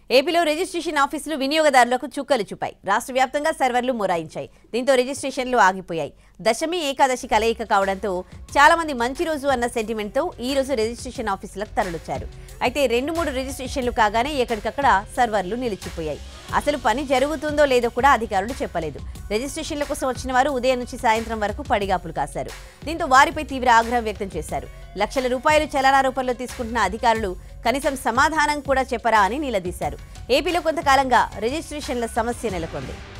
ఏపీలో రిజిస్ట్రేషన్ ఆఫీసులు వినియోగదారులకు చుక్కలు చూపాయి రాష్ట్ర వ్యాప్తంగా సర్వర్లు మొరాయించాయి దీంతో రిజిస్ట్రేషన్లు ఆగిపోయాయి దశమి ఏకాదశి కలయిక కావడంతో చాలా మంది మంచి రోజు అన్న సెంటిమెంట్తో ఈ రోజు రిజిస్ట్రేషన్ ఆఫీసులకు తరలిచ్చారు అయితే రెండు మూడు రిజిస్ట్రేషన్లు కాగానే ఎక్కడికక్కడ సర్వర్లు నిలిచిపోయాయి అసలు పని జరుగుతుందో లేదో కూడా అధికారులు చెప్పలేదు రిజిస్ట్రేషన్ల కోసం వచ్చిన వారు ఉదయం నుంచి సాయంత్రం వరకు పడిగాపులు కాశారు దీంతో వారిపై తీవ్ర ఆగ్రహం వ్యక్తం చేశారు లక్షల రూపాయలు చలనా రూపంలో తీసుకుంటున్న అధికారులు కనీసం సమాధానం కూడా చెప్పరా అని నిలదీశారు ఏపీలో కొంతకాలంగా రిజిస్ట్రేషన్ల సమస్య నెలకొంది